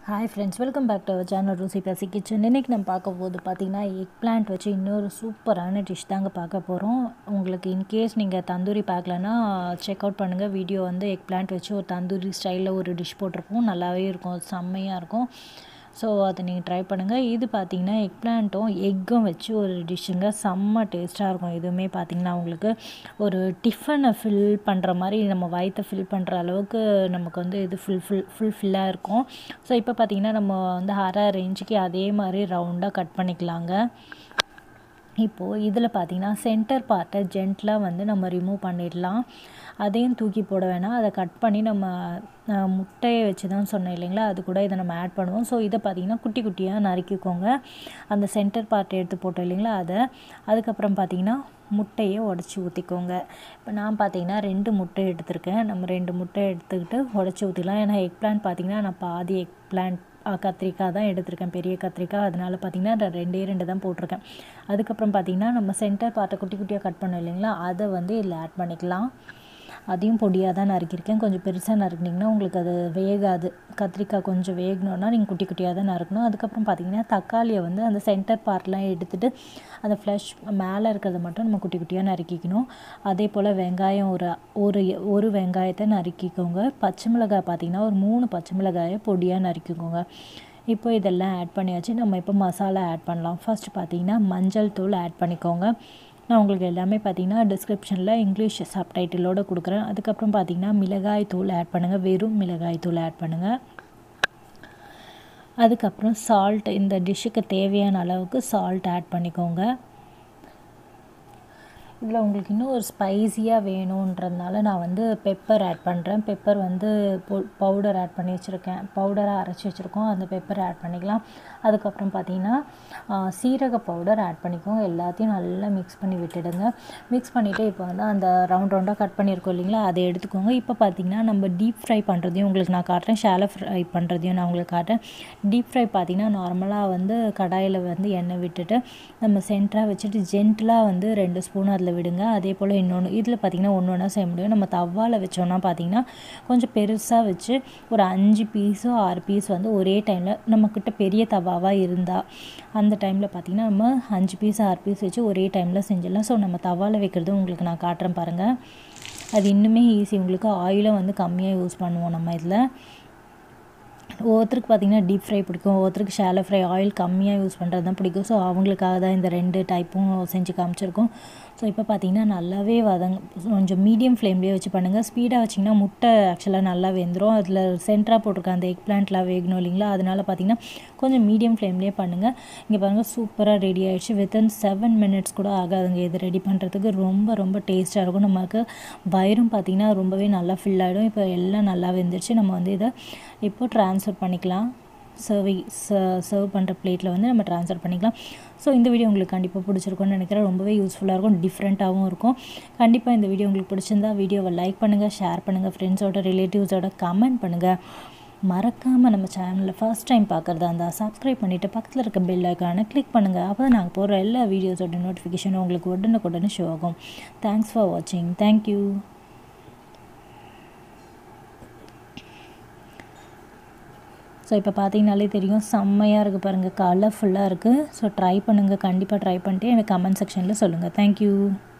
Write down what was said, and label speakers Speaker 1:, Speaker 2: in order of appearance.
Speaker 1: hi friends welcome back to our channel ரூசி பேசி kitchen இன்றைக்கி நம்ம பார்க்க போது பார்த்திங்கன்னா எக் பிளான்ட் வச்சு இன்னொரு சூப்பரான டிஷ் தாங்க பார்க்க போகிறோம் உங்களுக்கு இன்கேஸ் நீங்கள் தந்தூரி பார்க்கலன்னா செக் அவுட் பண்ணுங்கள் வீடியோ வந்து எக் பிளான்ட் வச்சு ஒரு தந்தூரி ஸ்டைலில் ஒரு டிஷ் போட்டிருப்போம் நல்லாவே இருக்கும் செம்மையாக இருக்கும் ஸோ அதை நீங்கள் ட்ரை பண்ணுங்கள் இது பார்த்தீங்கன்னா எக் பிளான்ட்டும் எக்கும் வச்சு ஒரு டிஷ்ஷுங்க செம்ம டேஸ்ட்டாக இருக்கும் இதுவுமே பார்த்தீங்கன்னா உங்களுக்கு ஒரு டிஃபனை ஃபில் பண்ணுற மாதிரி நம்ம வயிற்றை ஃபில் பண்ணுற அளவுக்கு நமக்கு வந்து இது ஃபுல் ஃபுல் ஃபுல் ஃபில்லாக இருக்கும் ஸோ இப்போ பார்த்தீங்கன்னா நம்ம வந்து அரை ரேஞ்சுக்கு அதே மாதிரி ரவுண்டாக கட் பண்ணிக்கலாங்க இப்போது இதில் பார்த்தீங்கன்னா சென்டர் பார்ட்டை ஜென்ட்லாக வந்து நம்ம ரிமூவ் பண்ணிடலாம் அதையும் தூக்கி போட வேணாம் அதை கட் பண்ணி நம்ம முட்டையை வச்சு தான் சொன்னேன் இல்லைங்களா அது கூட இதை நம்ம ஆட் பண்ணுவோம் ஸோ இதை பார்த்திங்கன்னா குட்டி குட்டியாக நறுக்கிக்கோங்க அந்த சென்டர் பார்ட்டை எடுத்து போட்டோம் இல்லைங்களா அதை அதுக்கப்புறம் பார்த்திங்கன்னா முட்டையை உடச்சி ஊற்றிக்கோங்க இப்போ நான் பார்த்தீங்கன்னா ரெண்டு முட்டை எடுத்திருக்கேன் நம்ம ரெண்டு முட்டை எடுத்துக்கிட்டு உடச்சி ஊற்றிக்கலாம் ஏன்னா எக் பிளான்ட் பார்த்திங்கன்னா நான் பாதி எக் பிளான்ட் கத்திரிக்காய் தான் எடுத்திருக்கேன் பெரிய கத்திரிக்காய் அதனால் பார்த்திங்கன்னா நான் ரெண்டே ரெண்டு தான் போட்டிருக்கேன் அதுக்கப்புறம் பார்த்திங்கன்னா நம்ம சென்டர் பார்ட்டை குட்டி குட்டியாக கட் பண்ணோம் இல்லைங்களா அதை வந்து இதில் ஆட் பண்ணிக்கலாம் அதையும் பொடியாக தான் நறுக்கியிருக்கேன் கொஞ்சம் பெருசாக நறுக்குனிங்கன்னா உங்களுக்கு அது வேகாது கத்திரிக்காய் கொஞ்சம் வேகணுன்னா நீங்கள் குட்டி குட்டியாக தான் நறுக்கணும் அதுக்கப்புறம் பார்த்திங்கன்னா தக்காளியை வந்து அந்த சென்டர் பார்ட்லாம் எடுத்துகிட்டு அந்த ஃப்ளஷ் மேலே இருக்கிறத மட்டும் நம்ம குட்டி குட்டியாக நறுக்கிக்கணும் அதே போல் வெங்காயம் ஒரு ஒரு ஒரு வெங்காயத்தை நறுக்கிக்கோங்க பச்சை மிளகாய் பார்த்திங்கன்னா ஒரு மூணு பச்சை மிளகாயை பொடியாக நறுக்கிக்கோங்க இப்போ இதெல்லாம் ஆட் பண்ணியாச்சு நம்ம இப்போ மசாலா ஆட் பண்ணலாம் ஃபஸ்ட் பார்த்திங்கன்னா மஞ்சள் தூள் ஆட் பண்ணிக்கோங்க நான் உங்களுக்கு எல்லாமே பார்த்தீங்கன்னா டிஸ்கிரிப்ஷனில் இங்கிலீஷ் சப்டைட்டிலோடு கொடுக்குறேன் அதுக்கப்புறம் பார்த்தீங்கன்னா மிளகாய் தூள் ஆட் பண்ணுங்கள் வெறும் மிளகாய் தூள் ஆட் பண்ணுங்கள் அதுக்கப்புறம் சால்ட் இந்த டிஷ்ஷுக்கு தேவையான அளவுக்கு சால்ட் ஆட் பண்ணிக்கோங்க இதில் உங்களுக்கு இன்னும் ஒரு ஸ்பைஸியாக வேணுன்றதுனால நான் வந்து பெப்பர் ஆட் பண்ணுறேன் பெப்பர் வந்து பவுடர் ஆட் பண்ணி வச்சுருக்கேன் பவுடராக அரைச்சி வச்சுருக்கோம் அந்த பெப்பர் ஆட் பண்ணிக்கலாம் அதுக்கப்புறம் பார்த்தீங்கன்னா சீரக பவுடர் ஆட் பண்ணிக்கோங்க எல்லாத்தையும் நல்லா மிக்ஸ் பண்ணி விட்டுடுங்க மிக்ஸ் பண்ணிவிட்டு இப்போ வந்து அந்த ரவுண்ட் ரவுண்டாக கட் பண்ணியிருக்கோம் இல்லைங்களா அதை எடுத்துக்கோங்க இப்போ பார்த்தீங்கன்னா நம்ம டீப் ஃப்ரை பண்ணுறதையும் உங்களுக்கு நான் காட்டுறேன் ஷாலோ ஃப்ரை பண்ணுறதையும் நான் உங்களுக்கு காட்டுறேன் டீப் ஃப்ரை பார்த்தீங்கன்னா நார்மலாக வந்து கடாயில் வந்து எண்ணெய் விட்டுட்டு நம்ம சென்டராக வச்சுட்டு ஜென்டலாக வந்து ரெண்டு ஸ்பூன் அதில் விடுங்க அதே போல் இன்னொன்று இதில் பார்த்திங்கன்னா ஒன்று ஒன்றா செய்ய முடியும் நம்ம தவாவில் வச்சோன்னா பார்த்திங்கன்னா கொஞ்சம் பெருசாக வச்சு ஒரு அஞ்சு பீஸோ ஆறு பீஸ் வந்து ஒரே டைமில் நம்மக்கிட்ட பெரிய தவாவாக இருந்தால் அந்த டைமில் பார்த்திங்கன்னா நம்ம அஞ்சு பீஸ் ஆறு பீஸ் வச்சு ஒரே டைமில் செஞ்சிடலாம் ஸோ நம்ம தவாவில் வைக்கிறது உங்களுக்கு நான் காட்டுறேன் பாருங்கள் அது இன்னுமே ஈஸி உங்களுக்கு ஆயிலும் வந்து கம்மியாக யூஸ் பண்ணுவோம் நம்ம இதில் ஒவ்வொருத்தருக்கு பார்த்திங்கன்னா டீப் ஃப்ரை பிடிக்கும் ஒவ்வொருத்தருக்கு ஷாலோ ஃப்ரை ஆயில் கம்மியாக யூஸ் பண்ணுறது தான் பிடிக்கும் ஸோ அவங்களுக்காக தான் இந்த ரெண்டு டைப்பும் செஞ்சு காமிச்சிருக்கோம் ஸோ இப்போ பார்த்திங்கன்னா நல்லாவே வதங்க கொஞ்சம் மீடியம் ஃப்ளேம்லேயே வச்சு பண்ணுங்கள் ஸ்பீடாக வச்சிங்கன்னா முட்டை ஆக்சுவலாக நல்லா வெந்துடும் அதில் சென்டராக போட்டிருக்க அந்த எக் பிளான்ட்லாம் வேகணும் இல்லைங்களா அதனால் பார்த்திங்கன்னா கொஞ்சம் மீடியம் ஃப்ளேம்லேயே பண்ணுங்கள் இங்கே பாருங்கள் சூப்பராக ரெடி ஆகிடுச்சு வித்தின் செவன் மினிட்ஸ் கூட ஆகாதுங்க இது ரெடி பண்ணுறதுக்கு ரொம்ப ரொம்ப டேஸ்ட்டாக இருக்கும் நமக்கு வயிறும் பார்த்திங்கன்னா ரொம்பவே நல்லா ஃபில் ஆகிடும் இப்போ எல்லாம் நல்லா வெந்துருச்சு நம்ம வந்து இதை இப்போ ட்ரான்ஸ்ஃபர் பண்ணிக்கலாம் சர்வி சர்வ் பண்ணுற பிளேட்டில் வந்து நம்ம ட்ரான்ஸ்ஃபர் பண்ணிக்கலாம் ஸோ இந்த வீடியோ உங்களுக்கு கண்டிப்பாக பிடிச்சிருக்கும்னு நினைக்கிறேன் ரொம்பவே யூஸ்ஃபுல்லாக இருக்கும் டிஃப்ரெண்ட்டாகவும் இருக்கும் கண்டிப்பாக இந்த வீடியோ உங்களுக்கு பிடிச்சிருந்தா வீடியோவை லைக் பண்ணுங்கள் ஷேர் பண்ணுங்கள் ஃப்ரெண்ட்ஸோட ரிலேட்டிவ்ஸோட கமெண்ட் பண்ணுங்கள் மறக்காமல் நம்ம சேனலில் ஃபஸ்ட் டைம் பார்க்குறதா இருந்தால் சப்ஸ்கிரைப் பண்ணிவிட்டு பக்கத்தில் இருக்க பெல் ஐக்கானை கிளிக் பண்ணுங்கள் அப்போ தான் நாங்கள் போடுற எல்லா வீடியோஸோட நோட்டிஃபிகேஷனும் உங்களுக்கு உடனுக்குடனே ஷோ ஆகும் தேங்க்ஸ் ஃபார் வாட்சிங் தேங்க்யூ ஸோ இப்போ பார்த்தீங்கனாலே தெரியும் செம்மையாக இருக்குது பாருங்கள் கலர்ஃபுல்லாக இருக்குது ஸோ ட்ரை பண்ணுங்கள் கண்டிப்பாக ட்ரை பண்ணிட்டு எனக்கு கமெண்ட் செக்ஷனில் சொல்லுங்கள் தேங்க்யூ